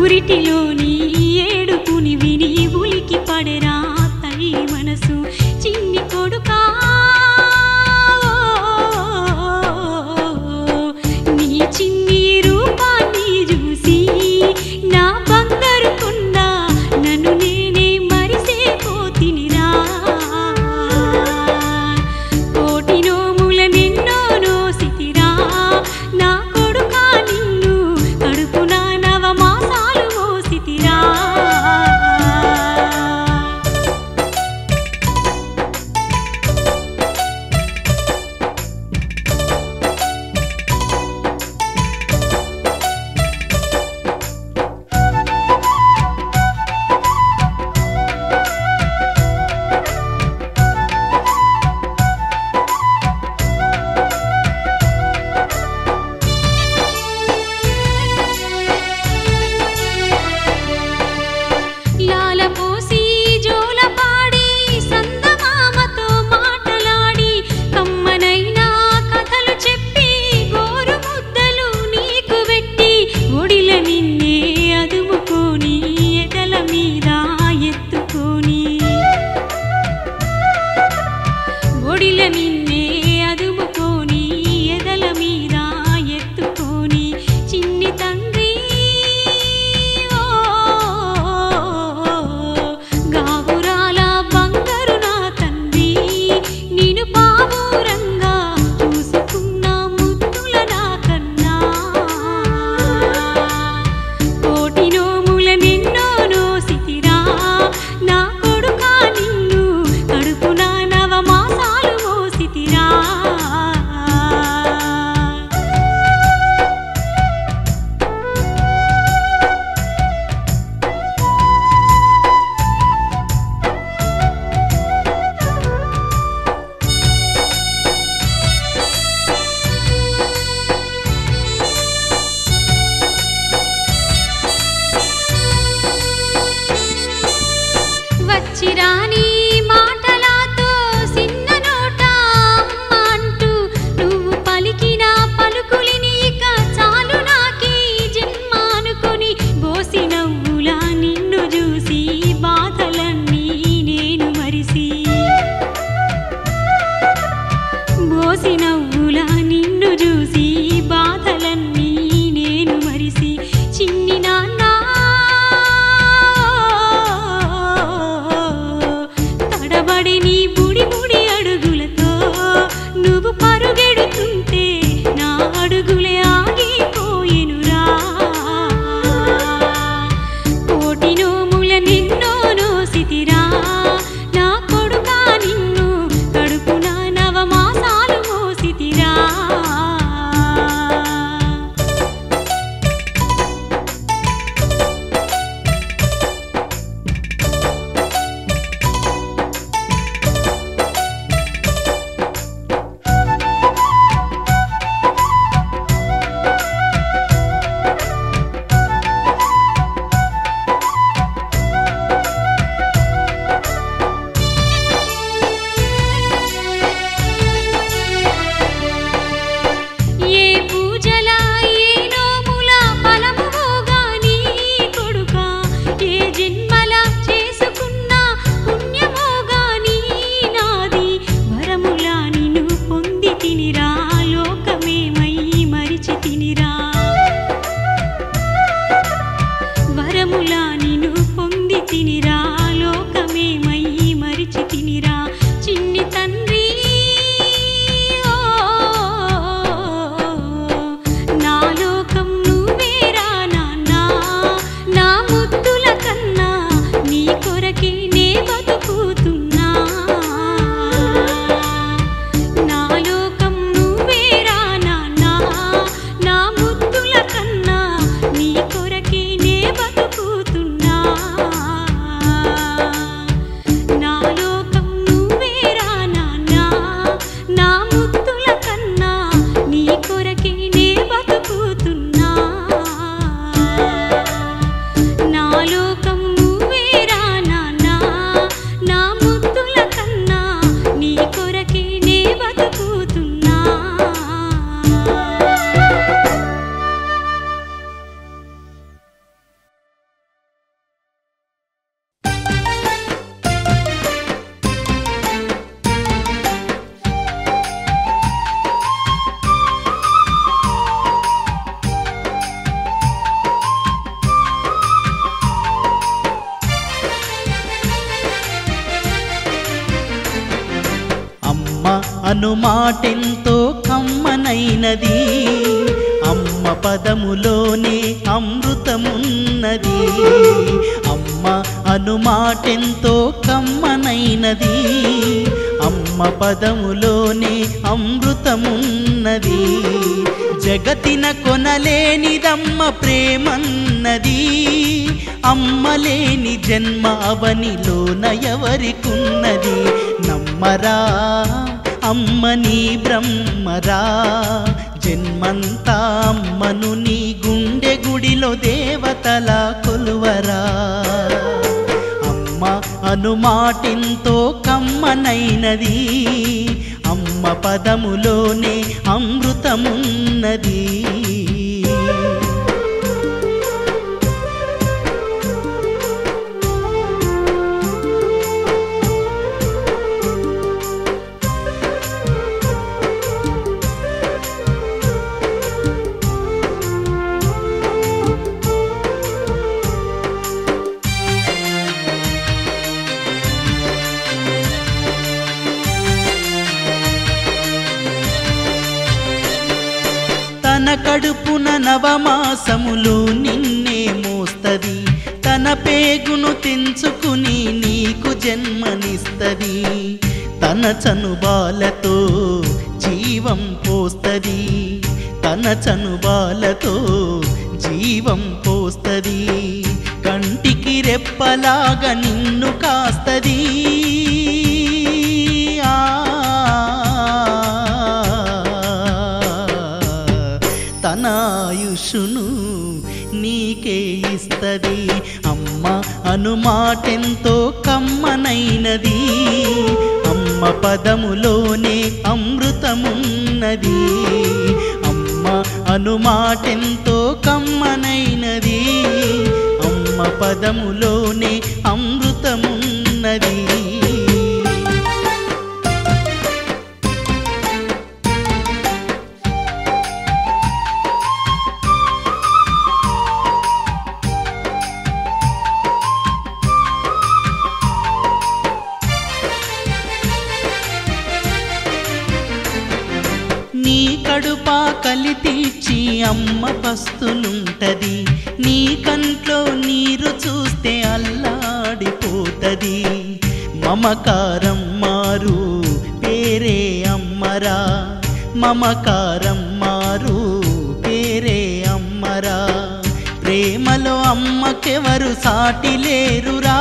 పురిటిలోని ఏడుపుని విని ఉలికి పడెరా తల్లి మనసు చిన్ని కొడుకా నీ చిన్ని రూపాన్ని చూసి నా బంగారు కొండ నన్ను నేనే మరిసేపోతినిరా కోటి నోముల నిన్నో నోసితిరా నా కొడుకా నిన్ను కడుపున నవ మాసాలు మోసితిరా అనుమాటెంతో కమ్మనైనది అమ్మ పదములోనే అమృతమున్నది అమ్మ అనుమాటెంతో కమ్మనైనది అమ్మ పదములోనే అమృతమున్నది జగతిన కొనలేనిదమ్మ ప్రేమన్నది అమ్మలేని జన్మ అవనిలోన ఎవరికున్నది నమ్మరా అమ్మ నీ బ్రహ్మరా జన్మంతా అమ్మను నీ గుండె గుడిలో దేవతల కొలువరా అమ్మ అనుమాటెంతో కమ్మనైనది అమ్మ పదములోనే అమృతమున్నది తన కడుపున నవమాసములు నిన్నే మోస్తది తన పేగును తెంచుకుని నీకు జన్మనిస్తది తన చనుబాలతో జీవం పోస్తది తన చనుబాలతో జీవం పోస్తది కంటికి రెప్పలాగా నిన్ను కాస్తది తన ఆయుషును నీకే ఇస్తది అమ్మ అనుమాటెంతో కమ్మనైనది అమ్మ పదములోనే అమృతమున్నది అమ్మ అనుమాటెంతో కమ్మనైనది అమ్మ పదములోనే అమృతమున్నది నీ కడుపా కలి తీర్చి అమ్మ పస్తులుంటది నీ కంట్లో నీరు చూస్తే అల్లాడిపోతది మమకారం మారు పేరే అమ్మరా మమకారం మారు పేరే అమ్మరా ప్రేమలో అమ్మకెవరు సాటి లేరురా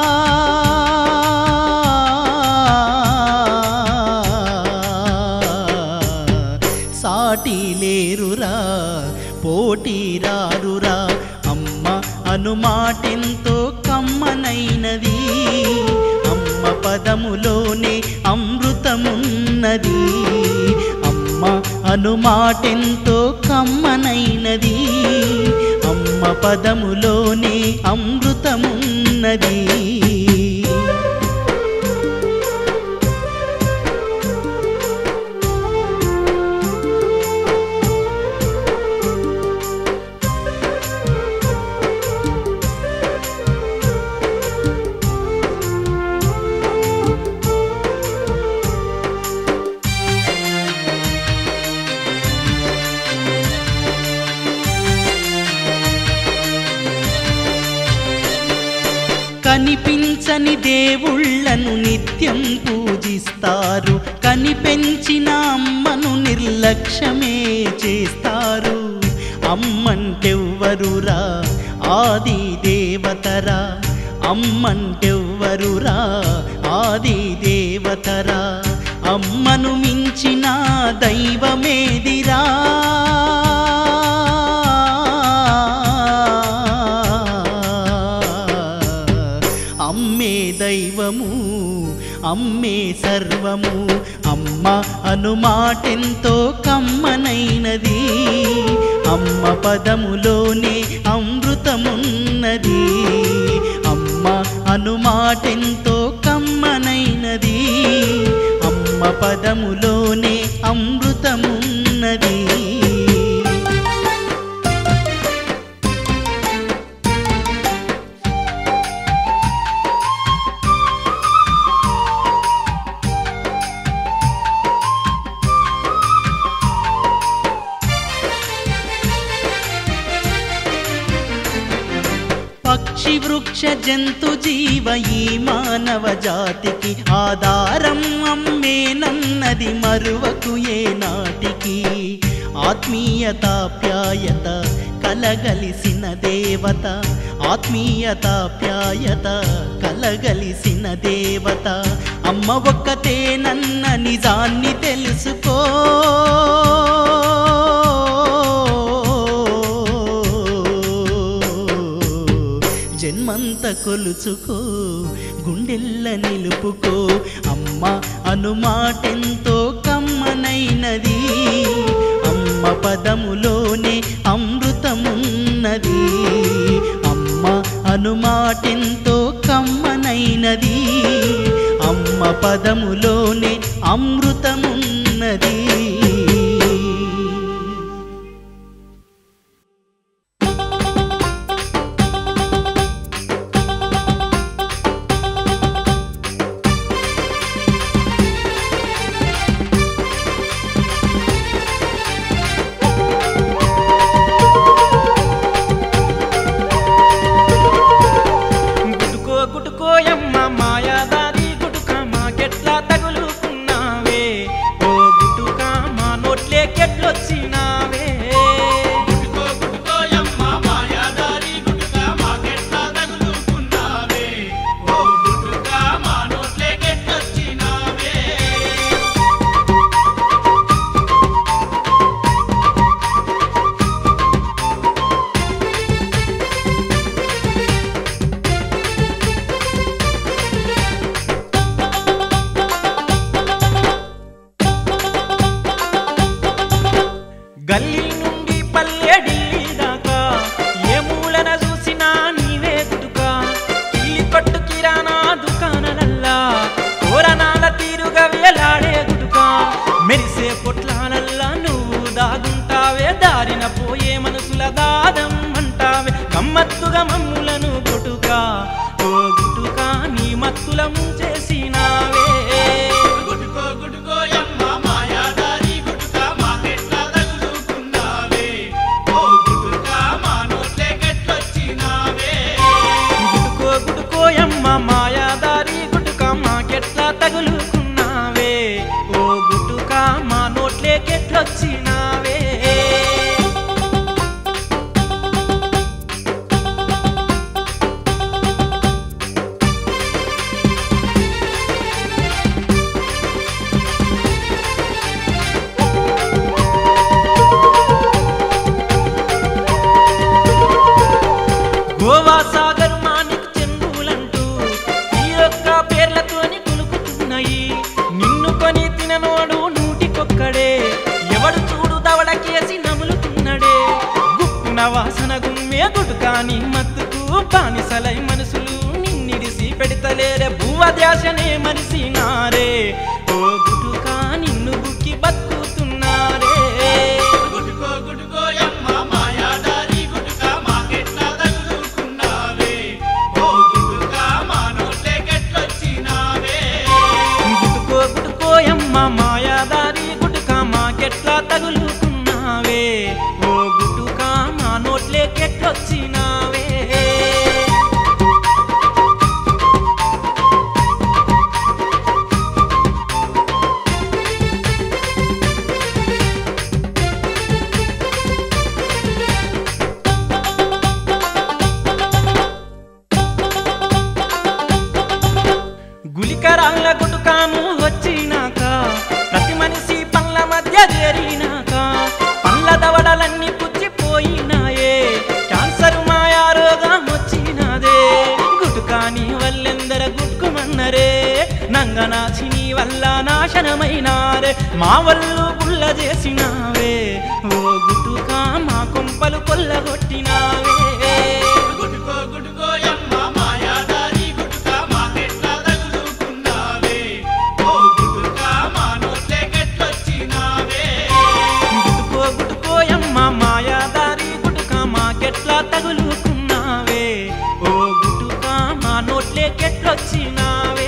సాటి లేరురా పోటీ రారురా అమ్మ అనుమాటెంతో కమ్మనైనది అమ్మ పదములోనే అమృతమున్నది అమ్మ అనుమాటెంతో కమ్మనైనది అమ్మ పదములోనే అమృతమున్నది కనిపించని దేవుళ్ళను నిత్యం పూజిస్తారు కనిపెంచిన అమ్మను నిర్లక్ష్యమే చేస్తారు అమ్మంటెవ్వరురా ఆది దేవతరా అమ్మంటెవ్వరురా ఆది దేవతరా అమ్మను మించిన దైవమేదిరా అమ్మే దైవము అమ్మే సర్వము అమ్మ అనుమాటెంతో కమ్మనైనది అమ్మ పదములోనే అమృతమున్నది అమ్మ అనుమాటెంతో కమ్మనైనది అమ్మ పదములోనే అమృతమున్నది పక్షి వృక్ష జంతు జీవ ఈ మానవ జాతికి ఆధారం అమ్మేనన్నది మరువకు ఏ నాటికి ఆత్మీయతాప్యాయత కలగలిసిన దేవత ఆత్మీయతాప్యాయత కలగలిసిన దేవత అమ్మ ఒక్కతేనన్న నిజాన్ని తెలుసుకో జన్మంత కొలుచుకో గుండెల్ల నిలుపుకో అమ్మ అనుమాటెంతో కమ్మనైనది అమ్మ పదములోనే అమృతమున్నది అమ్మ అనుమాటెంతో కమ్మనైనది అమ్మ పదములోనే అమృతమున్నది గుటుకో గుటుకోయమ్మ మాయాదారి గుటుక మాకెట్లా తగులుకున్నావే ఓ గుటుక మా నోట్లే కెట్లొచ్చినావే గుట్టుకో గుట్టుకోయమ్మ మాయాదారి గుట్టుక మాకెట్లా తగులుకున్నావే ఓ గుట్టుక మా నోట్లే కెట్టొచ్చినావే గల్లీ నుండి పల్లె ఢిల్లీ దాకా ఏ మూలన చూసినా నీవే గుటుక కిల్లి కొట్టు కిరాణా దుకాణలల్లా కోరనాల తీరుగా వేలాడే గుటుక మెరిసే పొట్లాలల్లా నువ్వు దాగుంటావే దారిన పోయే మనసుల దాదం అంటావే గమ్మత్తుగా మమ్ములను గుటుక ఓ గుటుక నీ మత్తుల ముంచేసినావే గుట్టుకో గుట్టుకోయమ్మ మాయాదారి గుట్టుక మాకెట్లా తగులుకున్నావే ఓ గుట్టుక మా నోట్లే కెట్టొచ్చినావే గుడుకో గుడుకోయమ్మ మాయాదారి గుటుక మాకెట్లా తగులుకున్నావే ఓ గుటుక మా నోట్లేకెట్లొచ్చినావే గోవా సాగర్ మానిక్ చెంబులంటూ ఈ యొక్క పేర్లతోని కులుకుతున్నాయి నిన్ను కొని తిననోడు నూటికొక్కడే ఎవడు చూడు దవడకేసి నములుతున్నడే గుప్పున వాసన గుమ్మే గుటుకాని మత్తుకు బానిసలై మనసులు నిన్నిడిసి పెడతలేరే భూవ ధ్యాసనే మరిసినారే ఓ గుటుకా నిన్ను బుక్కి బతుకుతున్నారే గుట్టుకో గుట్టుకోయమ్మ మాయాదారి గుట్టుక మాకెట్లా తగులుకున్నావే ఓ గుట్టుక మా నోట్లే కెట్టొచ్చినావే గుటుకో గుటుకోయమ్మ మాయాదారి గుటుక మాకెట్లా తగులుకున్నావే ఓ గుటుక మా నోట్లేకెట్లొచ్చినావే గులికరాళ్ళ గుటుకాము వచ్చినాక ప్రతి మనిషి పండ్ల మధ్య చేరినాక పండ్ల దవడలన్నీ పుచ్చిపోయినాయే క్యాన్సర్ మాయా రోగం వచ్చినదే గుటుకాని వల్లెందర గుట్టుమన్నరే నంగనాచి నీ వల్ల నాశనమైనారే మా వల్లు గుల్ల చేసినావే ఓ గుటుకా మా కొంపలు కొల్లగొట్టినావే గుట్టుకో గుట్టుకోయమ్మ మాయాదారి గుట్టుక మాకెట్లా తగులుకున్నావే ఓ గుట్టుక మా నోట్లే కెట్టొచ్చినావే గుటుకో గుటుకోయమ్మ మాయాదారి గుటుక మాకెట్లా తగులుకున్నావే ఓ గుటుక మా నోట్లేకెట్లొచ్చినావే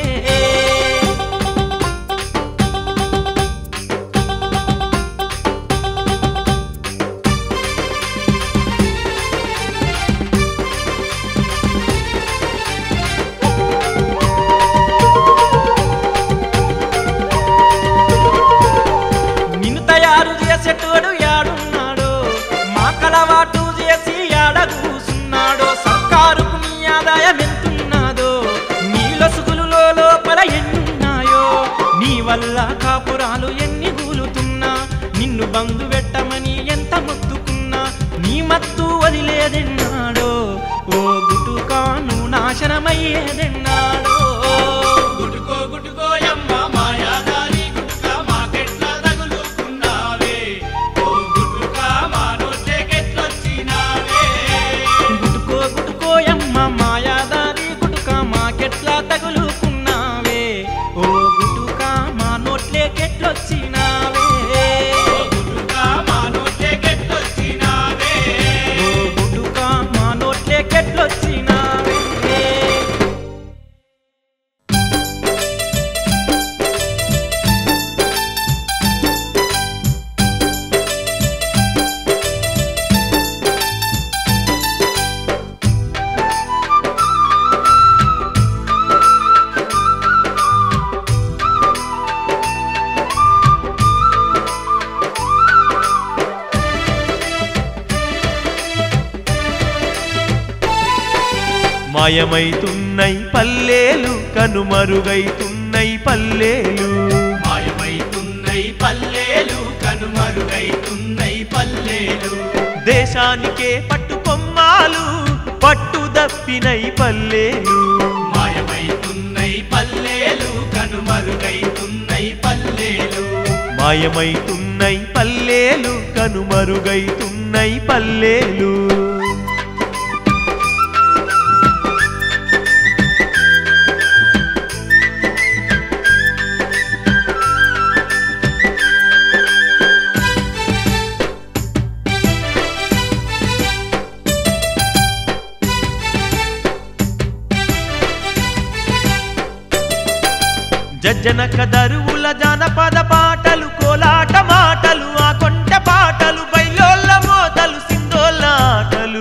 బంధు పెట్టమని ఎంత మొత్తుకున్నా నీ మత్తు వదిలేదెన్నాడో ఓ గుటుకాను నాశనమయ్యేదెన్నాడో గుటుకో గుటుకో యమ్మ మాయాదారి గుటుక మాకెట్లా తగులుకున్నావే ఓ గుటుక మా నోట్లేకెట్లొచ్చినావే గుటుకో గుటుకో యమ్మ మాయాదారి గుటుక మాకెట్లా తగులుకున్నావే ఓ గుటుక మా నోట్లేకెట్లొచ్చినావే ఓ గుటుక మా నోట్లేకెట్లొచ్చినావే ఓ గుటుక మా నోట్లేకెట్లొచ్చినావే మాయమైతున్నై పల్లెలు కనుమరుగైతున్నై పల్లెలు మాయమైతున్నై పల్లెలు కనుమరుగైతున్నై పల్లెలు దేశానికే పట్టుకొమ్మాలు పట్టు దప్పినై పల్లెలు మాయమైతున్నై పల్లెలు కనుమరుగైతున్నై పల్లెలు మాయమైతున్నై పల్లెలు కనుమరుగైతున్నై పల్లెలు జజ్జనక దరువుల జానపద పాటలు కోలాట మాటలు ఆ కొంట పాటలు బయలోళ్ళ మోతలు సింధోళ్ళ ఆటలు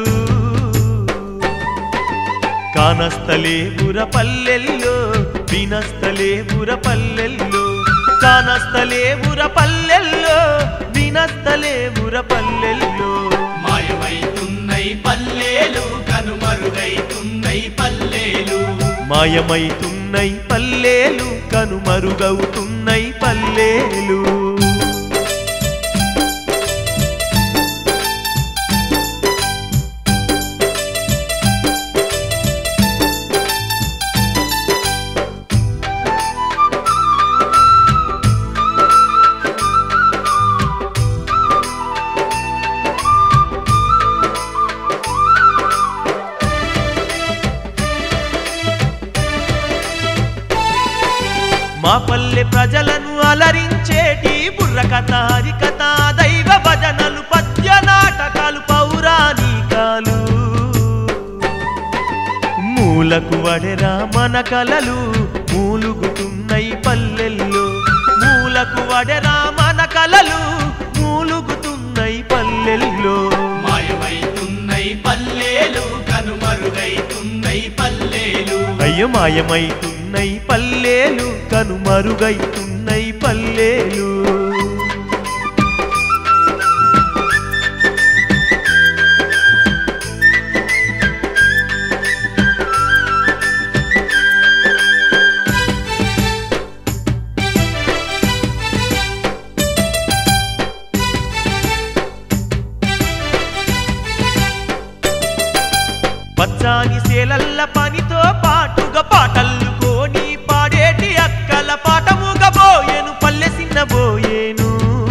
కానస్తలే బుర పల్లెల్లో వినస్తలే బుర పల్లెల్లో కానస్తలే బుర పల్లెల్లో వినస్తలే బుర పల్లెల్లో మాయమైతున్నై పల్లెలు కనుమరుగైతున్నై పల్లెలు మాయమైతున్నై పల్లెలు కనుమరుగవుతున్నై పల్లెలు మా పల్లె ప్రజలను అలరించేటి బుర్ర కథ హరికథ దైవ భజనలు పద్య నాటకాలు పౌరాణికాలు మూలకు వడెరా మన కలలు మూలుగుతున్నై పల్లెల్లో మూలకు వడెరా మన కలలు మూలుగుతున్నై పల్లెల్లో మాయమైతున్నై పల్లెలు కనుమరుగైతున్నై పల్లెలు అయ్యో మాయమైతున్నై పల్లెలు కనుమరుగైతున్నై పల్లెలు పచ్చాని సేలల్ల పనితో పాటుగా పాటలు కోని పాడేటి అక్కల పాటముగా బోయేను పల్లె సిన్నబోయేను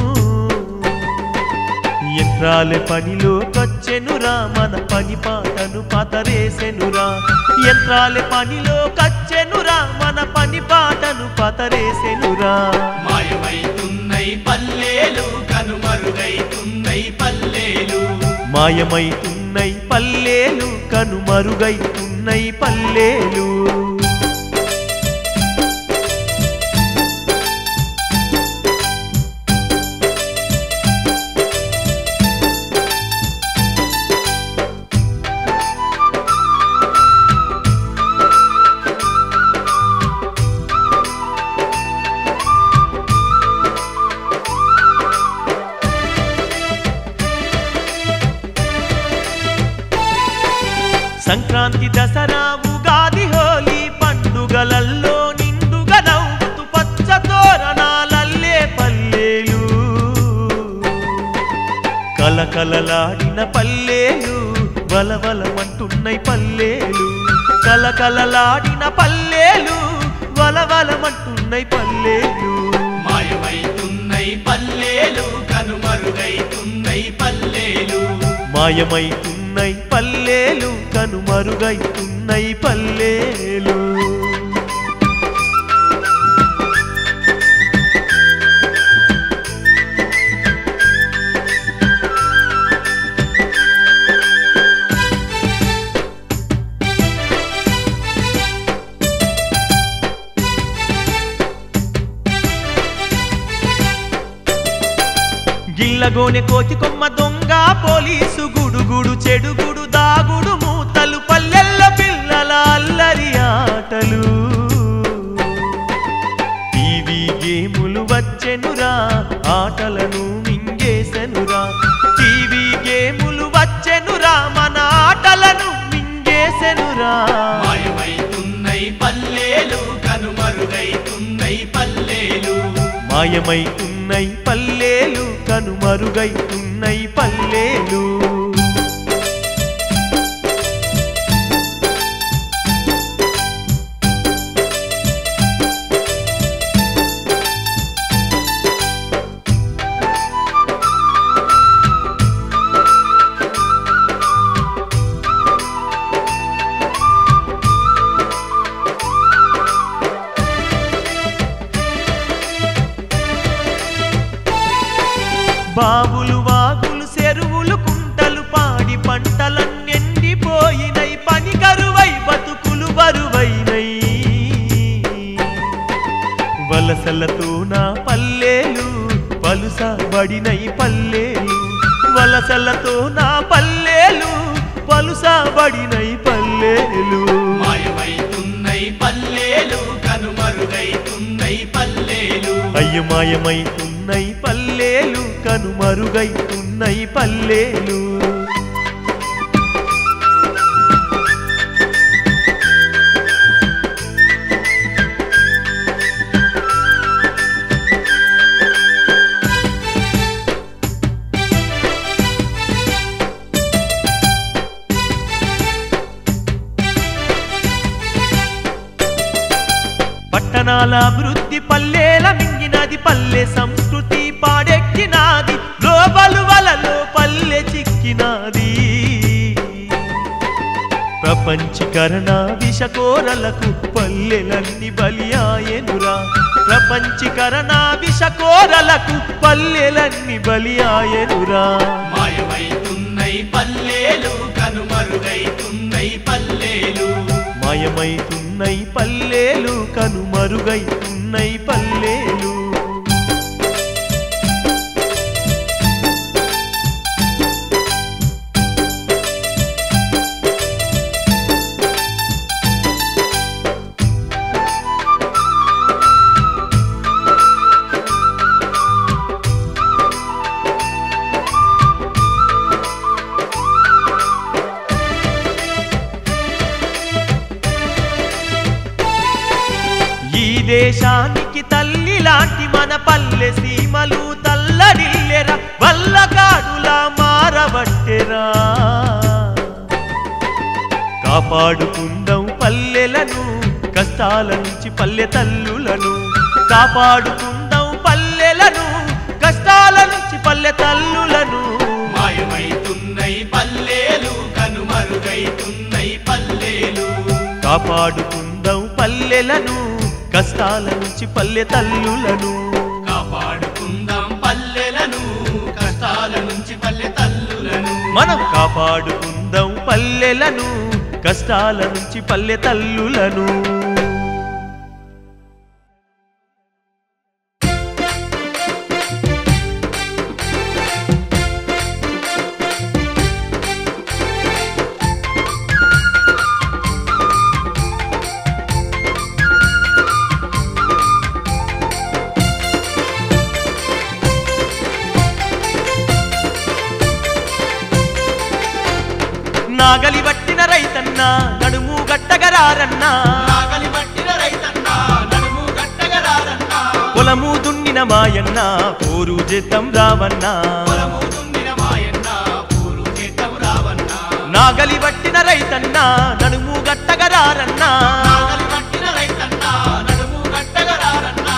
యంత్రాలే పనిలోకొచ్చెనురా మన పని పాటను పతరేసెనురా యంత్రాలే పనిలోకొచ్చెనురా మన పని పాటను పతరేసెనురా మాయమైతున్నై పల్లెలు కనుమరుగైతున్నై పల్లెలు మాయమైతున్నై పల్లెలు కనుమరుగైతున్నై పల్లెలు సంక్రాంతి దసరా ఉగాది హోలీ పండుగలల్లో నిండుగా నవ్వుతూ పచ్చ తోరణాలల్లే పల్లెలు కలకలలాడిన పల్లెలు వలవలమంటున్నాయి పల్లెలు కలకలలాడిన పల్లెలు వలవలమంటున్నాయి పల్లెలు మాయమైతున్నై పల్లెలు కనుమరుగైతున్నై పల్లెలు మాయమైతున్నై పల్లెలు కనుమరుగైతున్నై పల్లెలు గిల్లగోనె కోతి కొమ్మ దొంగ పోలీసు గుడుగుడు చెడుగుడు దాగుడు మూతలు పల్లెల్ల పిల్లల అల్లరి ఆటలు టీవీ గేములు వచ్చెనురా ఆటలను మింగేసెనురా టీవీ గేములు వచ్చెనురా మన ఆటలను మింగేసెనురా మాయమైతున్నై పల్లెలు కనుమరుగైతున్నై పల్లెలు మాయమైతున్నై పల్లెలు కనుమరుగైతున్నై పల్లెలు బావులు వాగులు చెరువులు కుంటలు పాడి పంటలన్నెండిపోయినై పని కరువై బతుకులు బరువైనై వలసలతో నా పల్లెలు పలుసబడినై పల్లెలు వలసలతో నా పల్లెలు పలుసబడినై పల్లెలు మాయమైతున్నై పల్లెలు కనుమరుగైతున్నై పల్లెలు అయ్యమాయమైతున్నై పల్లెలు కనుమరుగైతున్నై పల్లెలు పట్టణాల అభివృద్ధి పల్లెల మింగినది పల్లె సంస్కృతి పాడెక్కినాది లోబలు వలలో పల్లె చిక్కినాది ప్రపంచీకరణ విషకోరలకు పల్లెలన్నీ బలియాయనురా ప్రపంచీకరణ విషకోరలకు పల్లెలన్నీ బలియాయనురా మాయమైతున్నై పల్లెలు కనుమరుగైతున్నై పల్లెలు మాయమైతున్నై పల్లెలు కనుమరుగైతున్నై పల్లెలు ఈ దేశానికి తల్లి లాంటి మన పల్లె సీమలు తల్లడిల్లెరా వల్లకాడులా మారబట్టెరా కాపాడుకుందాం పల్లెలను కష్టాల నుంచి పల్లె తల్లులను కాపాడుకుందాం పల్లెలను కష్టాల నుంచి పల్లె తల్లులను మాయమైతున్నై పల్లెలు కనుమరుగైతున్నై పల్లెలు కాపాడుకుందాం పల్లెలను కష్టాల నుంచి పల్లె తల్లులను కాపాడుకుందాం పల్లెలను కష్టాల నుంచి పల్లె తల్లులను మనం కాపాడుకుందాం పల్లెలను కష్టాల నుంచి పల్లె తల్లులను నాగలి పట్టిన రైతన్న నడుము గట్టగరారన్నా నాగలి పట్టిన రైతన్న నడుము గట్టగరారన్న పొలము దున్నిన మాయన్న పోరు చేద్దాం రావన్నా పొలము దున్నిన మాయన్న నాగలి పట్టిన రైతన్న నడుము గట్టగరారన్నా నాగలి పట్టిన రైతన్నా నడుము గట్టగరారన్నా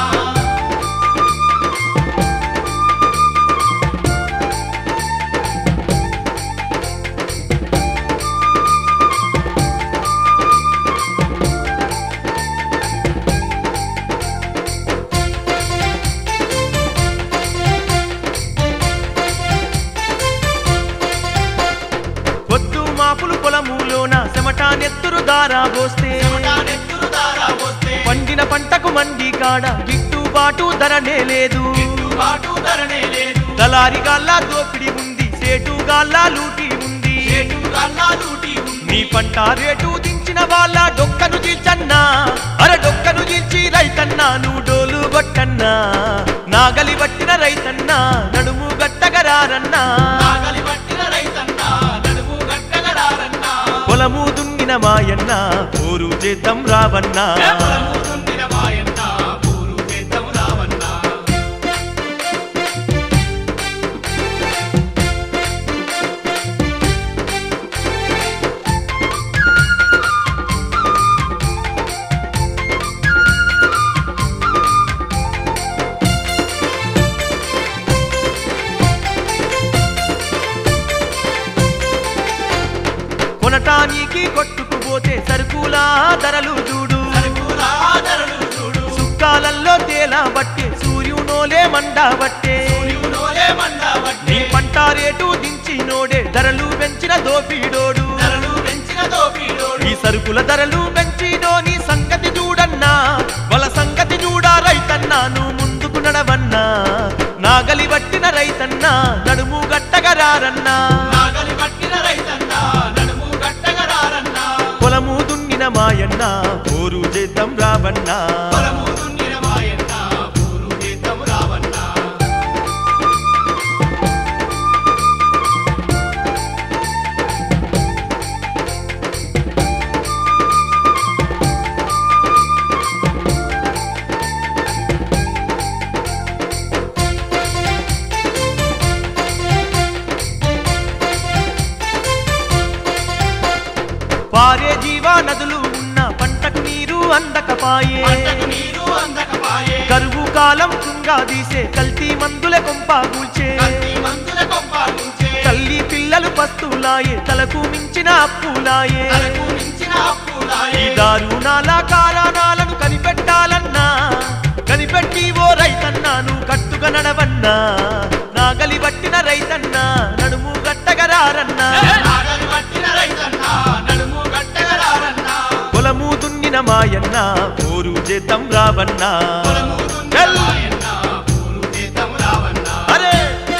పొద్దు మాపులు పొలములోన చెమట నెత్తురు దారా పోస్తే చెమటానెత్తురు దారా వస్తే పండిన పంటకు మండి కాడ గిట్టుబాటు ధరనే లేదు గిట్టుబాటు ధరనే లేదు దళారి గాల్లా దోపిడి ఉంది సేటు గాల్లా లూటి ఉంది చేటు కన్నా లూటి ఉంది నీ పంట రేటు దించిన వాళ్ళ డొక్కను చీల్చన్నా అర డొక్కను చీల్చి రైతన్నా నువ్వు డోలు కొట్టన్నా నాగలి పట్టిన రైతన్నా నడుము గట్టగరారన్నా నాగలి పట్టిన రైతన్నా నడుము గట్టగరారన్నా పొలము దున్నిన మాయన్న ఊరు చేద్దాం రావన్నా పొలము దున్నిన మాయన్న ఊరు చేద్దాం రావన్నా కొనటానికి కొట్టుకుపోతే సరుకులా ధరలు చూడు సరుకులా ధరలు చూడు సుక్కాలల్లో తేలా బట్టే సూర్యునోలే మండా బట్టే సూర్యుడోలే మండ బట్టి నీ పంట రేటు దించినోడే ధరలు పెంచిన దోపిడోడు ధరలు పెంచిన దోపిడోడు ఈ సరుకుల ధరలు పెంచినో నీ సంగతి చూడన్నా వాళ్ళ సంగతి చూడా రైతన్నా నువ్వు ముందుకు నడవన్నా నాగలి పట్టిన రైతన్నా నడుము గట్టగరారన్నా నాగలి పట్టిన రైతన్నా నడుము గట్టగరారన్నా పొలము దున్నిన మాయన్న ఊరు చేద్దాం రావన్నా పొలము దున్నిన మాయన్న ఊరు చేద్దాం రావన్నా పారే జీవా నదులు ఉన్న పంటకు నీరు అందకపాయే పంటకు నీరు అందకపాయే కరువు కాలం కుంగా తీసే కల్తీ మందుల కొంప కూల్చే కత్తి మందుల కొంపాలుంచే తల్లి పిల్లలు పస్తులాయే తలకు మించిన అప్పులాయే తలకు మించిన ఈ అప్పులాయే దారుణాల కారణాలను కనిపెట్టాలన్నా కనిపెట్టి ఓ రైతన్నాను కట్టుగా నడవన్నా నాగలి పట్టిన రైతన్నా నడుము గట్టగరారన్నా నాగలి పట్టిన రైతన్నా నడుము గట్టగరారన్నా పొలము దున్నిన మాయన్న ఊరు చేద్దాం రావన్నా పొలము దున్నిన మాయన్న ఊరు చేద్దాం రావన్నా అరే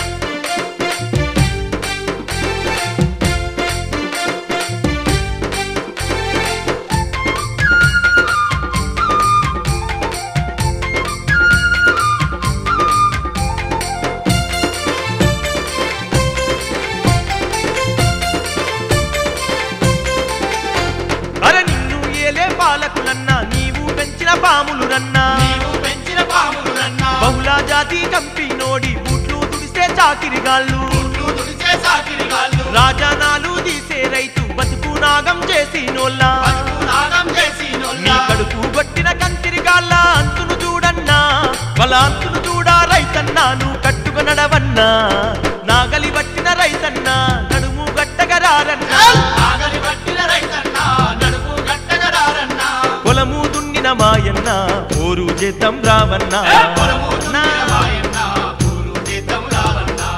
అరే నిన్ను ఏలే పాలకులన్నా నీవు పెంచిన పాములు రన్నా నీవు పెంచిన పాములన్నా బహుళ జాతి కంపినోడి బూట్లు తుడిసే చాకిరిగాళ్ళు పుట్లు తుడిచే సాకిరిగాళ్ళు రాజానాలు తీసే రైతు బతుకు నాగం చేసి నోల్లా బతుకు నాగం చేసి నీ నొల్లా కడుపు గట్టిన కంతిరిగాళ్ళ అంతును చూడన్నా వాళ్ళ అంతును చూడా రైతన్నా నువ్వు కట్టుకు నడవన్నా నాగలి పట్టిన రైతన్నా నడుము గట్టగరారన్నా నాగలి పట్టిన రైతన్నా నడుము గట్టగరారన్నా పొలము దున్నిన మాయన్న ఊరు చేద్దాం రావన్నా పొలము దున్నిన మాయన్న ఊరు చేద్దాం రావన్నా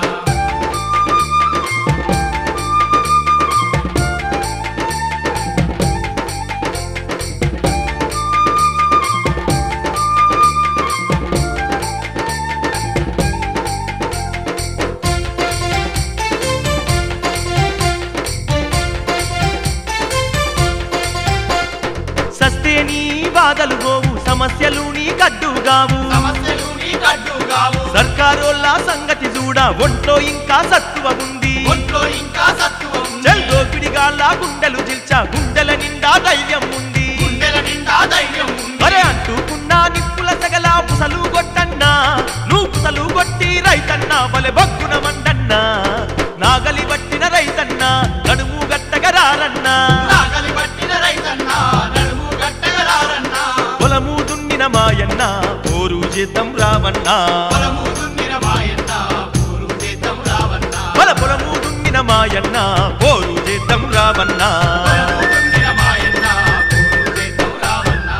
సస్తే నీ బాధలు పోవు సమస్యలు నీ కడ్డుగావు సమస్యలు నీ కడ్డుగావు సర్కారోళ్ళ సంగతి చూడ ఒంట్లో ఇంకా సత్తువ ఉంది ఒంట్లో ఇంకా సత్తువ ఉంది చెల్దోపిడిగాళ్ళ గుండెలు జిల్చా గుండెల నిండా ధైర్యం ఉంది గుండెల నిండా ధైర్యం ఉంది అరే అంటుకున్న నిప్పుల సగల పుసలు కొట్టన్నా నువ్వు పుసలు కొట్టి రైతన్నా బలె బగ్గున మండన్నా నాగలి పట్టిన రైతన్నా నడుము గట్టగరా రారన్నా నాగలి పట్టిన రైతన్న నడుము గట్టగరారన్నా పొలము దున్నిన మాయన్న పోరు చేద్దాం రావన్నా పొలము దున్నిన మాయన్న ఊరు చేద్దాం రావన్నా పొల పొలము దున్నిన మాయన్న పోరు చేద్దాం రావన్నా పొలము దున్నిన మాయన్న ఊరు చేద్దాం రావన్నా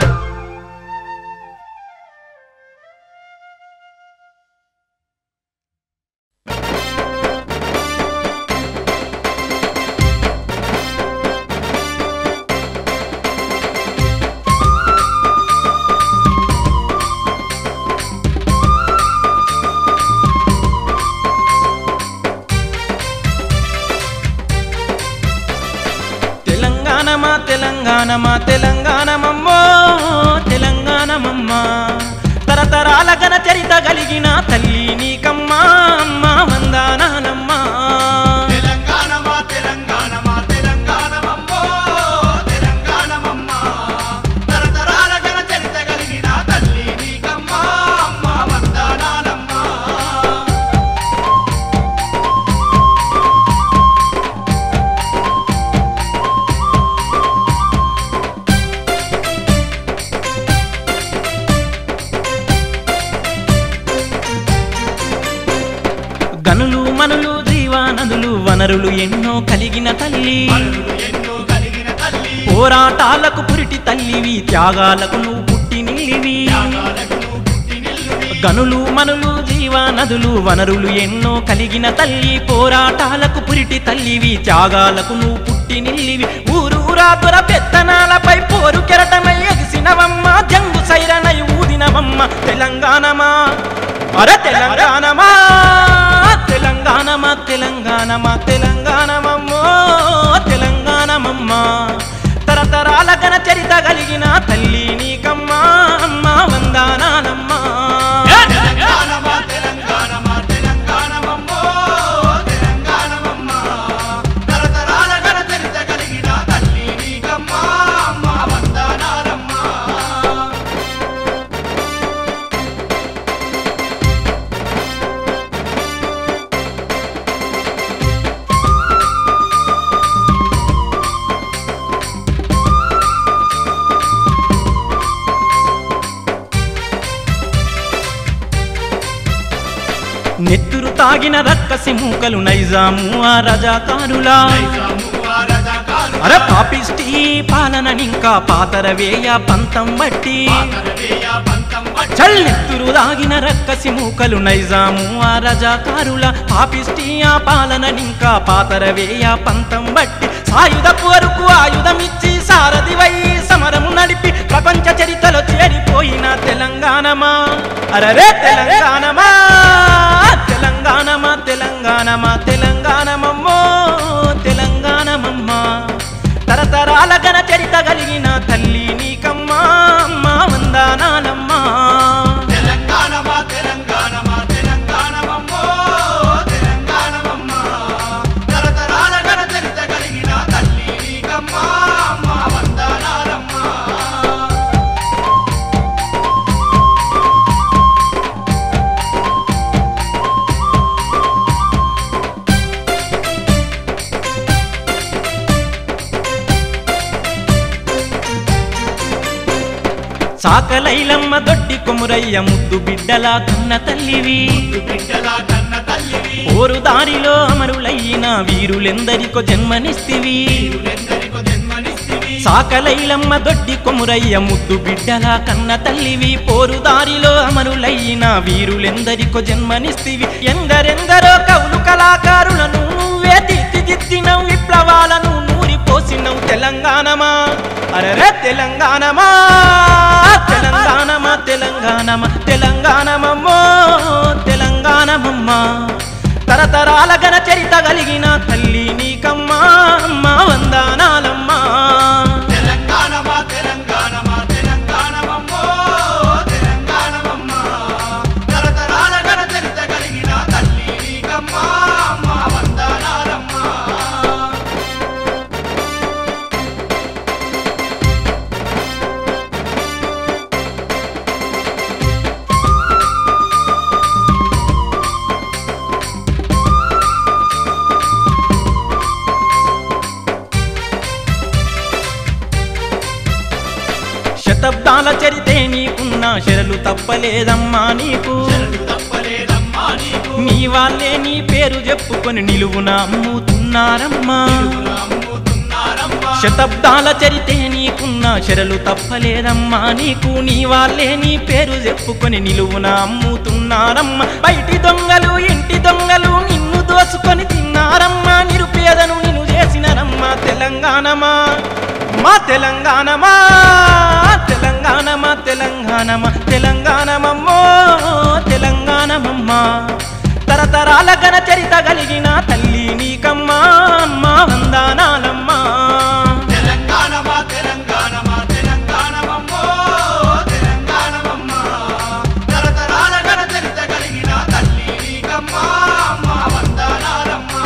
తెలంగాణమా తెలంగాణమా తెలంగాణమమ్మో తెలంగాణమమ్మా తరతరాల ఘన చరిత కలిగిన తల్లి నీకమ్మా అమ్మ వందానానమ్మా తెలంగాణమా తెలంగాణమా తెలంగాణమమ్మో తెలంగాణమమ్మా తరతరాల జన చరిత కలిగిన తల్లి నీకమ్మా అమ్మ వందనాలమ్మా గనులు మనులు జీవానదులు వనరులు ఎన్నో కలిగిన తల్లి పనులు ఎన్నో కలిగిన తల్లి పోరాటాలకు పురిటి తల్లివి త్యాగాలకు నువ్వు పుట్టి నిల్లివి త్యాగాలకు నువ్వు పుట్టి నిల్లువి గనులు మనులు జీవానదులు వనరులు ఎన్నో కలిగిన తల్లి పోరాటాలకు పురిటి తల్లివి త్యాగాలకు నువ్వు పుట్టి నిల్లివి ఊరూరా దొర పెత్తనాలపై పోరు కెరటమై ఎగిసినవమ్మ జంగు సైరనై ఊదినవమ్మ తెలంగాణమా అర తెలంగాణమా తెలంగాణమా తెలంగాణమా తెలంగాణమమ్మో తెలంగాణమమ్మా తరతరాల ఘన చరిత కలిగిన తల్లి నీకమ్మా అమ్మ వందానానమ్మా తెలంగాణమా తెలంగాణమా తెలంగాణమమ్మో తెలంగాణమమ్మా తరతరాల ఘన చరిత కలిగిన తల్లి నీకమ్మా అమ్మ వందనాలమ్మా నెత్తురు తాగిన రక్కసి మూకలు నైజాము ఆ రజాకారులా నైజాము ఆ రజాకారు అర పాపిష్టి పాలననింకా పాతర వేయ పంతం బట్టి పాతరవేయ పంతం పట్టి చల్లెత్తురు దాగిన రక్కసి మూకలు నైజాము ఆ రజాకారుల పాపిష్టి ఆ పాలననింకా పాతర వేయ పంతం బట్టి సాయుధ వరకు ఆయుధమిచ్చి సారథివై సమరము నడిపి ప్రపంచ చరితలో చేరిపోయిన తెలంగాణమా అరరే తెలంగాణమా తెలంగాణమా తెలంగాణమా తెలంగాణమమ్మో తెలంగాణమమ్మా తరతరాల ఘన చరిత కలిగిన తల్లి నీకమ్మా అమ్మ వందానాలమ్మా తెలంగాణమా తెలంగాణమా తెలంగాణమమ్మో తెలంగాణమమ్మా తరతరాల ఘన చరిత కలిగిన తల్లి నీకమ్మా అమ్మ వందనాలమ్మా సాకలైలమ్మ దొడ్డి కొమురయ్య ముద్దు బిడ్డల కన్న తల్లివి బిడ్డల కన్న తల్లివి ఓరు దారిలో అమరులయ్యిన వీరులెందరికో జన్మనిస్తివి ఎందరికో జన్మనిస్తివి సాకలైలమ్మ దొడ్డి కొమురయ్య ముద్దు బిడ్డల కన్న తల్లివి పోరు దారిలో అమరులయ్యిన వీరులెందరికో జన్మనిస్తివి ఎందరెందరో కవులు కళాకారులను నువ్వే తీర్చిదిద్దినవు విప్లవాలను నూరిపోసినవు తెలంగాణమా అరరే తెలంగాణమా తెలంగాణమా తెలంగాణమా తెలంగాణమమ్మో తెలంగాణమమ్మా తరతరాల ఘన చరిత కలిగిన తల్లి నీకమ్మా అమ్మ వందానాలమ్మా తెలంగాణమా తెలంగాణమా తెలంగాణమమ్మో తెలంగాణమమ్మా తరతరాల ఘన చరిత కలిగిన తల్లి నీకమ్మా అమ్మ వందనాలమ్మా శతాబ్దాల చరితే నీకున్న శరలు తప్పలేదమ్మా నీకు తప్పలేదమ్మా నీకు నీ వాళ్ళే నీ పేరు చెప్పుకొని నిలువున అమ్ముతున్నారమ్మా అమ్ముతున్నారమ్మా శతాబ్దాల చరితే నీకున్న శరలు తప్పలేదమ్మా నీకు నీ వాళ్ళే నీ పేరు చెప్పుకొని నిలువున అమ్ముతున్నారమ్మా బయటి దొంగలు ఇంటి దొంగలు నిన్ను దోసుకొని తిన్నారమ్మా నిరుపేదను నిన్ను చేసినరమ్మా తెలంగాణమా మా తెలంగాణమా తెలంగాణమా తెలంగాణమా తెలంగాణమమ్మో తెలంగాణమమ్మా తరతరాల ఘన చరిత కలిగిన తల్లి నీకమ్మా అమ్మా వందనాలమ్మా తెలంగాణమా తెలంగాణమా తెలంగాణమమ్మో తెలంగాణమమ్మా తరతరాల గణ చరిత కలిగిన తల్లి నీకమ్మా అమ్మా వందనాలమ్మా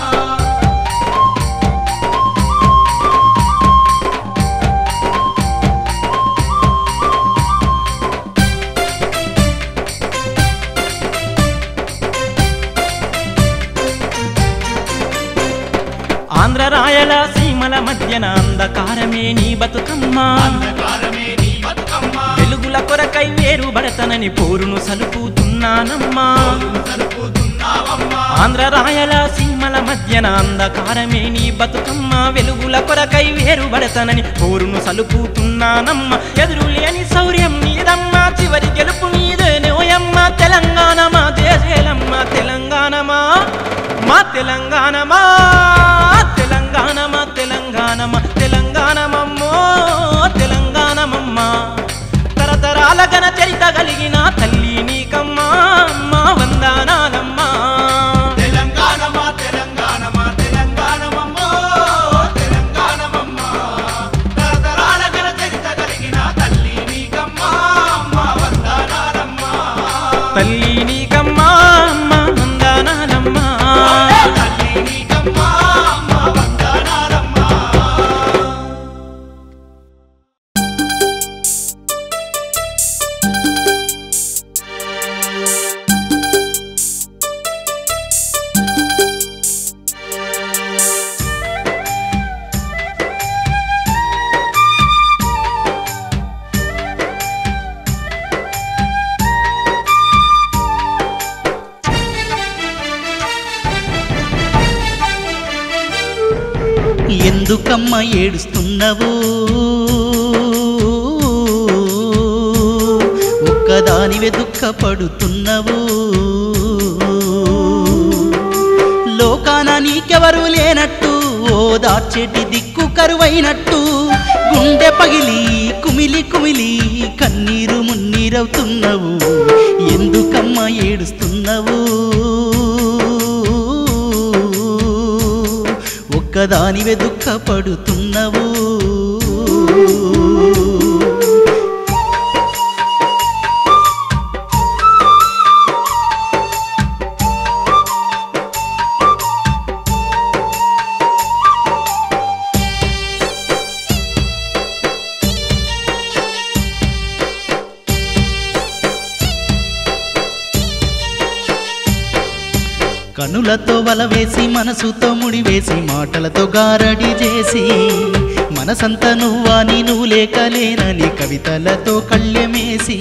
ఆంధ్ర రాయల సీమల మధ్యన అంధకారమే నీ బతుకమ్మా అంధకారమే నీ బతుకమ్మ వెలుగుల కొరకై వేరు బడతనని పోరును సలుపుతున్నానమ్మా సలుపుతున్నావమ్మా ఆంధ్ర రాయల సీమల మధ్యన అంధకారమే నీ బతుకమ్మ వెలుగుల కొరకై వేరు బడతనని పోరును సలుపుతున్నానమ్మ ఎదురు లేని శౌర్యం నీదమ్మా చివరి గెలుపు నీదే నోయమ్మ తెలంగాణ మా దేశేలమ్మ తెలంగాణమా మా తెలంగాణమా తెలంగాణమా తెలంగాణమా తెలంగాణమమ్మో తెలంగాణమమ్మా తరతరాల ఘన చరిత కలిగిన తల్లి నీకమ్మా అమ్మా వందనాలమ్మా తెలంగాణమా తెలంగాణమా తెలంగాణమమ్మో తెలంగాణమమ్మా తరతరాల గణ చరిత కలిగిన తల్లి నీకమ్మా అమ్మా వందనాలమ్మా తల్లి నీకమ్మా అమ్మా వందనాలమ్మా తల్లి నీకమ్మా అమ్మా వందనాలమ్మా ఎందుకమ్మ ఏడుస్తున్నవో ఒక్కదానివే దుఃఖపడుతున్నవో లోకాన నీకెవరు లేనట్టు ఓ దార్చేటి దిక్కు కరువైనట్టు గుండె పగిలి కుమిలి కుమిలి కన్నీరు మున్నీరవుతున్నవు ఎందుకమ్మ ఏడుస్తున్నవు ఒక్కదానివే దుఃఖపడుతున్నవు కనులతో వలవేసి మనసుతో ముడివేసి మాటలతో గారడి చేసి మనసంత నువ్వాని నువ్వు లేక లేనని కవితలతో కళ్ళెమేసి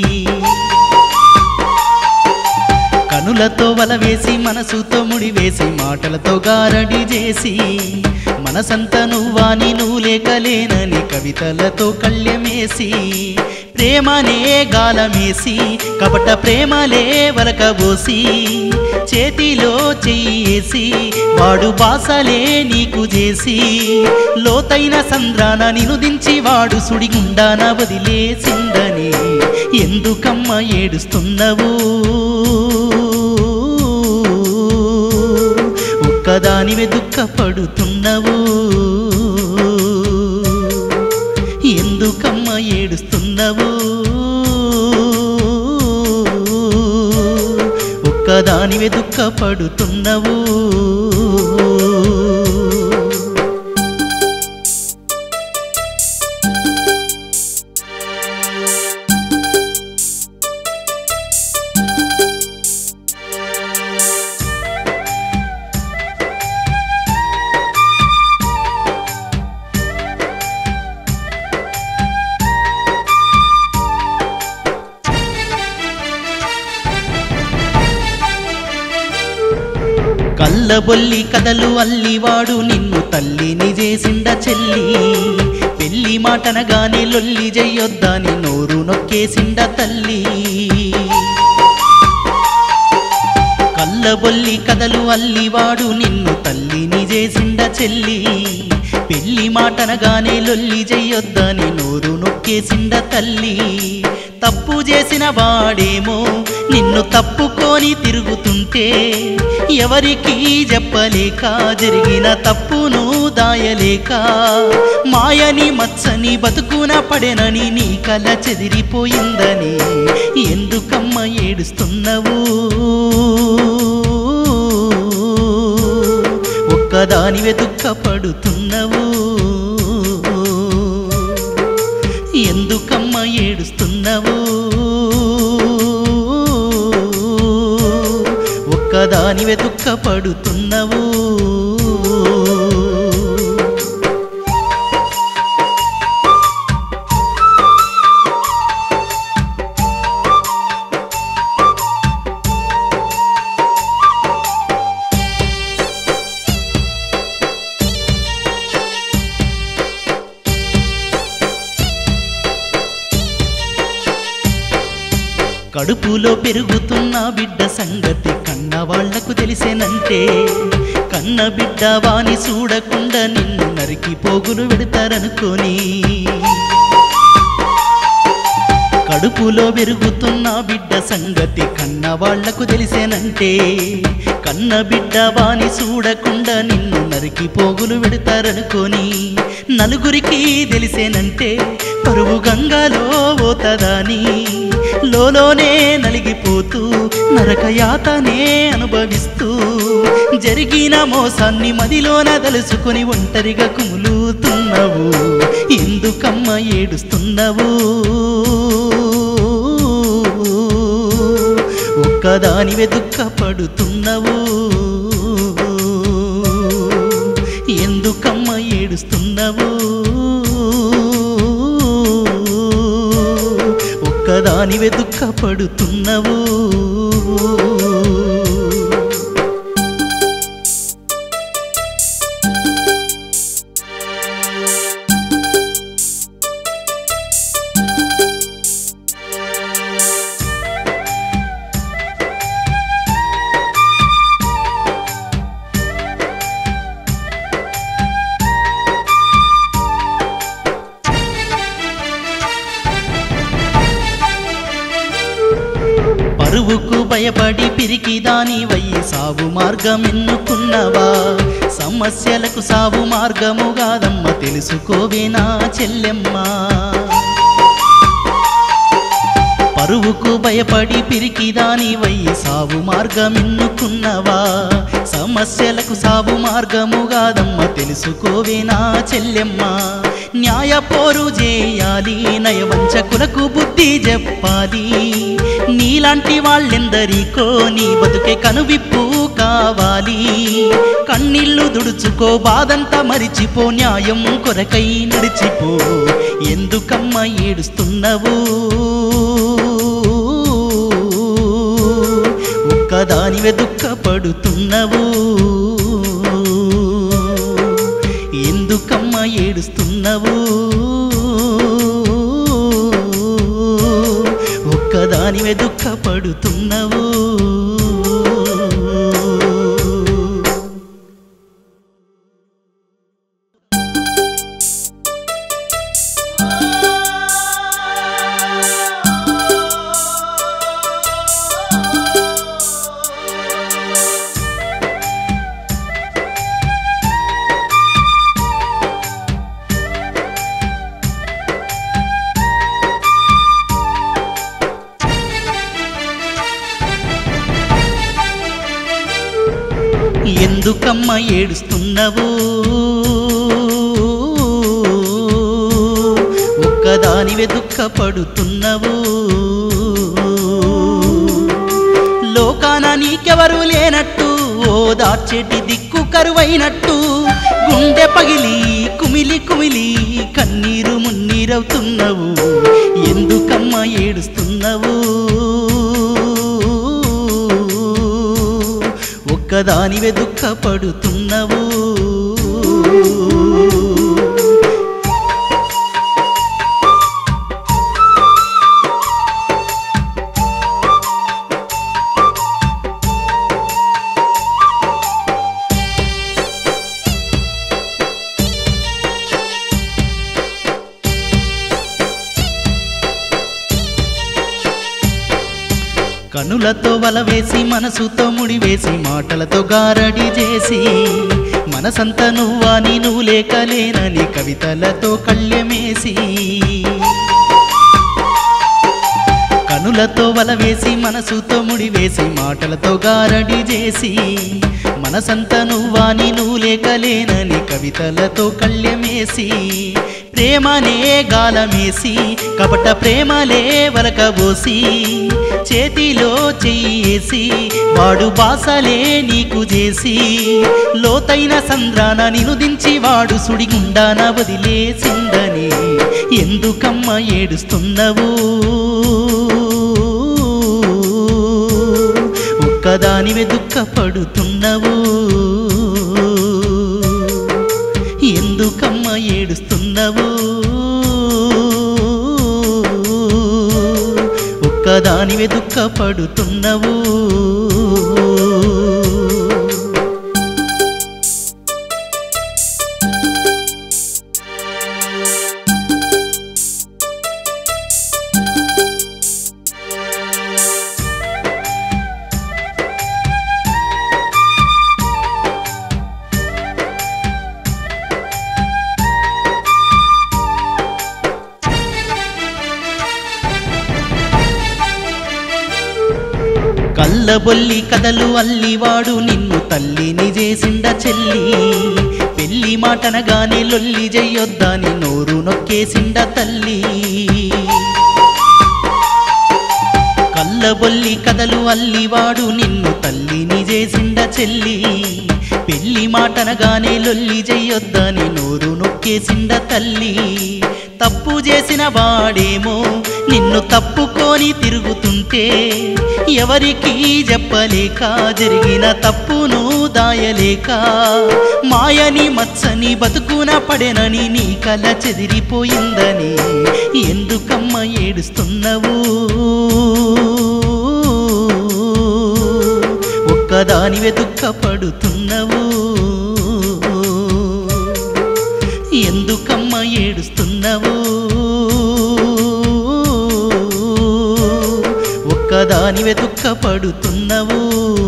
కనులతో వలవేసి మనసుతో ముడివేసి మాటలతో గారడి చేసి మనసంత నువ్వాని నువ్వు లేక లేనని కవితలతో కళ్ళెమేసి ప్రేమనే గాలమేసి కపట ప్రేమలే వలకబోసి చేతిలో చెయ్యేసి వాడు బాసలే నీకు చేసి లోతైన సంద్రాన నినుదించి వాడు సుడిగుండాన వదిలేసిందని ఎందుకమ్మ ఏడుస్తున్నవు ఒక్కదానివే దుఃఖపడుతున్నవు ఎందుకమ్మ ఏడుస్తున్నవు ఒక్కదానివే దుఃఖపడుతున్నవు కళ్ళబొల్లి కథలు అల్లివాడు నిన్ను తల్లిని చేసిండ చెల్లి పెళ్లి మాటనగానే లొల్లి చెయ్యొద్దని నోరు నొక్కేసిండ తల్లి కళ్ళబొల్లి కథలు అల్లివాడు నిన్ను తల్లిని చేసిండ చెల్లి పెళ్లి మాటనగానే లొల్లి చెయ్యొద్దని నోరు నొక్కేసిండ తల్లి తప్పు చేసిన వాడేమో నిన్ను తప్పుకొని తిరుగుతుంటే ఎవరికి చెప్పలేక జరిగిన తప్పును దాయలేక మాయని మచ్చని బతుకున పడెనని నీ కల చెదిరిపోయిందని ఎందుకమ్మ ఏడుస్తున్నవు ఒక్కదానివే దుఃఖపడుతున్నవు ఎందుకమ్మ ఏడుస్తున్నవు ఒక్కదానివే దుఃఖపడుతున్నవు కడుపులో పెరుగుతున్న బిడ్డ సంగతి కన్న వాళ్లకు తెలిసేనంటే కన్న బిడ్డ వాని చూడకుండా నిన్ను నరికి పోగులు పెడతారనుకొని కడుపులో పెరుగుతున్న బిడ్డ సంగతి కన్న వాళ్లకు తెలిసేనంటే కన్న బిడ్డ వాని చూడకుండా నిన్ను నరికి పోగులు పెడతారనుకొని నలుగురికి తెలిసేనంటే పరువు గంగాలో పోతదాని లోలోనే నలిగిపోతూ నరకయాతనే అనుభవిస్తూ జరిగిన మోసాన్ని మదిలోన తలుసుకొని ఒంటరిగా కుములుతున్నవు ఎందుకమ్మ ఏడుస్తున్నవు ఒక్కదానివే దుఃఖపడుతున్నవు ఎందుకమ్మ ఏడుస్తున్నవు ఒక్కదానివే దుఃఖపడుతున్నవు పరువుకు భయపడి పిరికి దాని వయ్యి సాగు మార్గం ఎన్నుకున్నవా సమస్యలకు సాగు మార్గము కాదమ్మ తెలుసుకోవే నా చెల్లెమ్మ పరువుకు భయపడి పిరికి దాని వయ్యి సాగు మార్గం ఎన్నుకున్నవా సమస్యలకు సాగు మార్గము కాదమ్మ తెలుసుకోవే నా చెల్లెమ్మ న్యాయ పోరు చేయాలి నయవంచకులకు బుద్ధి చెప్పాలి నీలాంటి వాళ్ళెందరికో నీ బతుకే కనువిప్పు కావాలి కన్నీళ్లు దుడుచుకో బాధంతా మరిచిపో న్యాయం కొరకై నడిచిపో ఎందుకమ్మ ఏడుస్తున్నవు ఒక్కదానివే దుఃఖపడుతున్నవు ఎందుకమ్మ ఏడుస్తున్నవు ఒక్కదానివే దుఃఖపడుతున్నవు ఎందుకమ్మ ఏడుస్తున్నవు ఒక్కదానివే దుఃఖపడుతున్నవు లోకాన నీకెవరు లేనట్టు ఓదార్చేటి దిక్కు కరువైనట్టు గుండె పగిలి కుమిలి కుమిలి కన్నీరు మున్నీరవుతున్నవు ఎందుకమ్మ ఏడుస్తున్నవు ఒక్కదానివే దుఃఖపడుతున్నవు కనులతో వలవేసి మనసుతో ముడివేసి మాటలతో గారడి చేసి మనసంత నువ్వాని నువ్వు లేకలేనని కవితలతో కళ్ళెమేసి కనులతో వలవేసి మనసుతో ముడివేసి మాటలతో గారడి చేసి మనసంత నువ్వాని నువ్వు లేకలేనని కవితలతో కళ్ళెమేసి ప్రేమనే గాలమేసి కపట ప్రేమలే వలకబోసి చేతిలో చెయ్యేసి వాడు బాసలే నీకు చేసి లోతైన సంద్రాన నిను దించి వాడు సుడిగుండాన వదిలేసిందని ఎందుకమ్మ ఏడుస్తున్నవు ఒక్కదానివే దుఃఖపడుతున్నవు ఎందుకమ్మ ఏడుస్తున్నవు ఒక్కదానివే దుఃఖపడుతున్నవు కళ్ళబొల్లి కథలు అల్లివాడు నిన్ను తల్లిని చేసిండ చెల్లి పెళ్లి మాటనగానే లొల్లి జయ్యొద్దని నోరు నొక్కేసిండ తల్లి కళ్ళబొల్లి కథలు అల్లివాడు నిన్ను తల్లిని చేసిండ చెల్లి పెళ్లి మాటనగానే లొల్లి జయ్యొద్దని నోరు నొక్కేసిండ తల్లి తప్పు చేసిన వాడేమో నిన్ను తప్పుకొని తిరుగుతుంటే ఎవరికి చెప్పలేక జరిగిన తప్పును దాయలేక మాయని మచ్చని బతుకున పడెనని నీ కల చెదిరిపోయిందని ఎందుకమ్మ ఏడుస్తున్నవు ఒక్కదానివే దుఃఖపడుతున్నవు ఎందుకమ్మ ఏడుస్తున్నవు ఒక్కదానివే దుఃఖపడుతున్నవు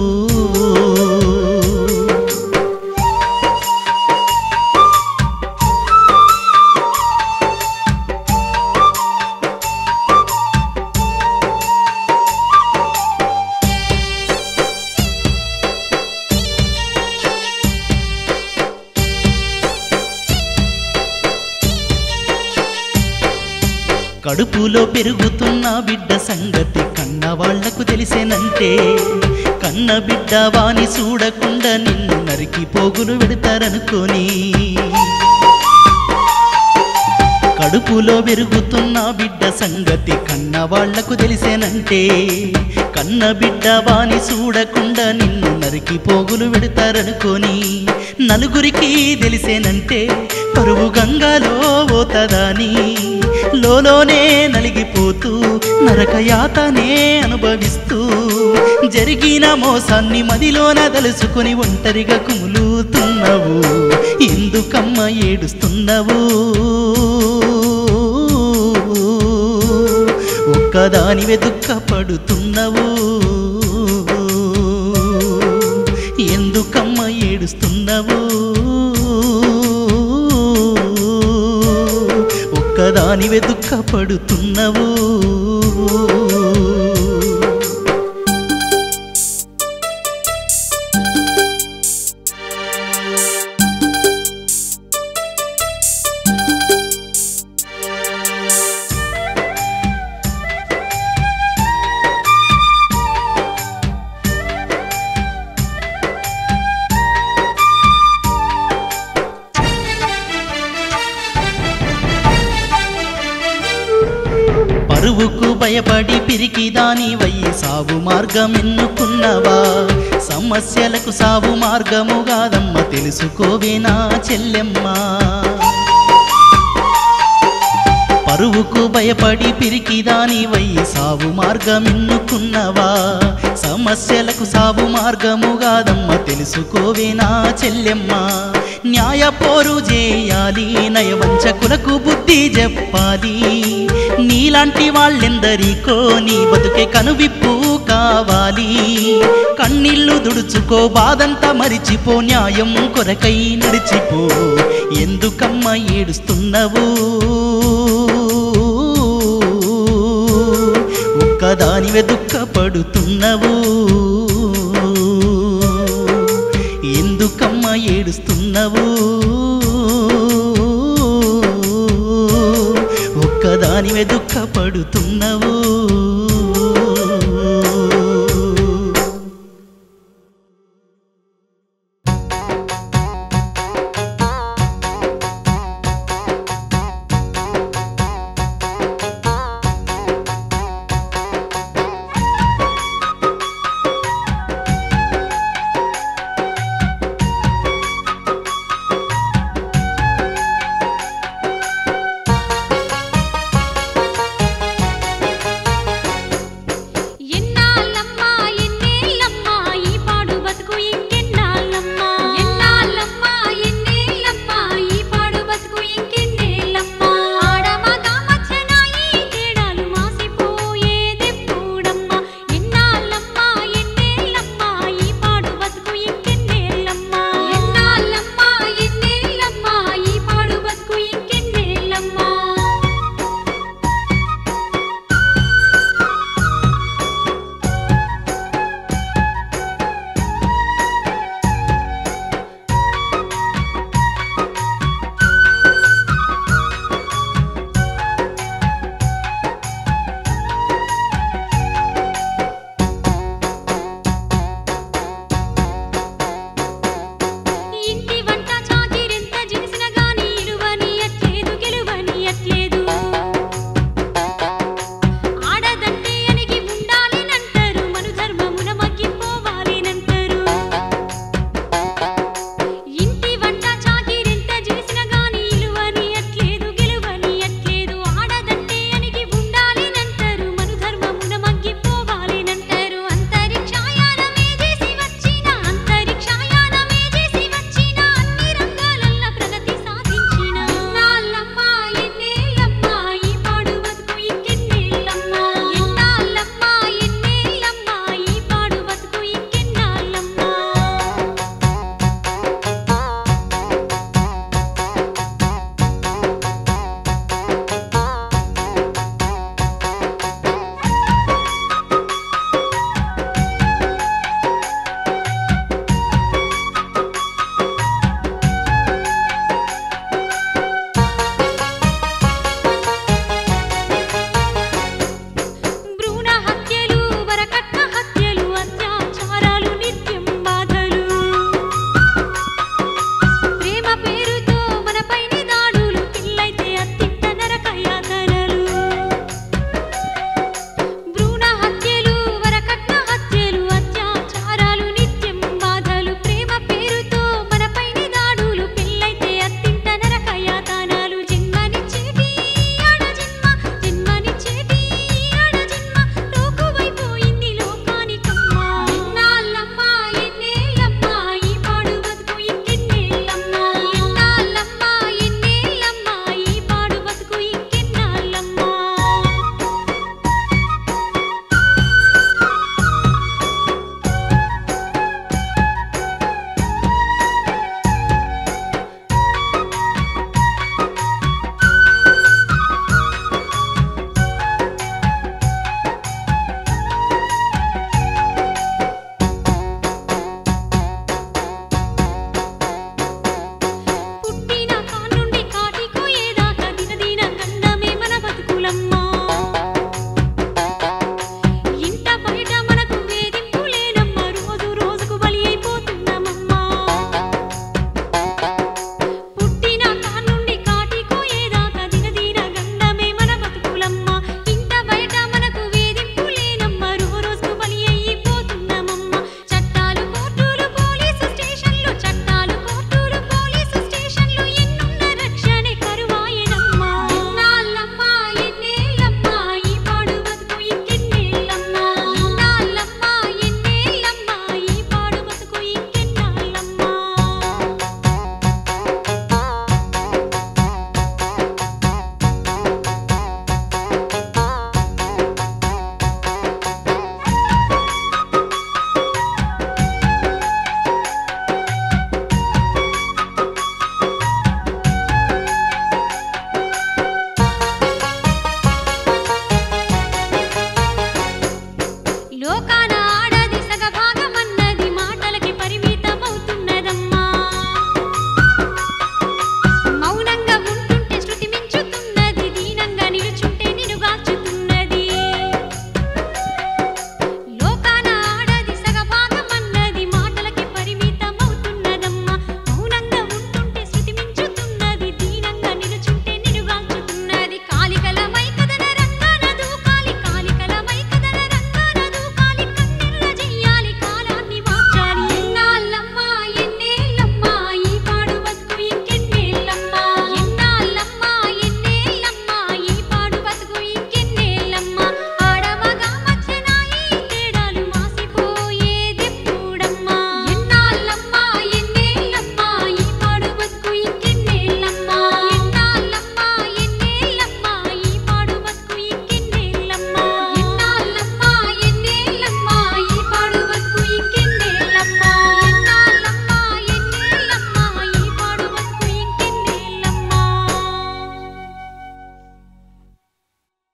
కడుపులో పెరుగుతున్న బిడ్డ సంగతి కన్న వాళ్లకు తెలిసేనంటే కన్న బిడ్డ వాని చూడకుండా నిన్ను నరికి పోగులు పెడతారనుకొని కడుపులో పెరుగుతున్న బిడ్డ సంగతి కన్న వాళ్లకు తెలిసేనంటే కన్న బిడ్డ వాని చూడకుండా నిన్ను నరికి పోగులు పెడతారనుకొని నలుగురికి తెలిసేనంటే పరువు గంగాలో పోతదాని లోలోనే నలిగిపోతూ నరకయాతనే అనుభవిస్తూ జరిగిన మోసాన్ని మదిలోన తలుసుకొని ఒంటరిగా కుములుతున్నవు ఎందుకమ్మ ఏడుస్తున్నవు ఒక్కదానివే దుఃఖపడుతున్నవు ఎందుకమ్మ ఏడుస్తున్నవు ఒక్కదానివే దుఃఖపడుతున్నవు పరువుకు భయపడి పిరికి దాని వయ్యి సాగు మార్గం ఎన్నుకున్నవా సమస్యలకు సాగు మార్గము కాదమ్మ తెలుసుకోవేనా చెల్లెమ్మా పరువుకు భయపడి పిరికి దాని వయ్యి సాగు మార్గం ఎన్నుకున్నవా సమస్యలకు సాగు మార్గము కాదమ్మ తెలుసుకోవేనా చెల్లెమ్మ న్యాయ పోరు చేయాలి నయవంచకులకు బుద్ధి చెప్పాలి నీలాంటి వాళ్ళెందరికో నీ బతుకే కనువిప్పు కావాలి కన్నీళ్లు దుడుచుకో బాధంతా మరిచిపో న్యాయం కొరకై నడిచిపో ఎందుకమ్మ ఏడుస్తున్నవు ఒక్కదానివే దుఃఖపడుతున్నవు ఎందుకమ్మ ఏడుస్తున్నవు ఒక్కదానివే దుఃఖపడుతున్నవు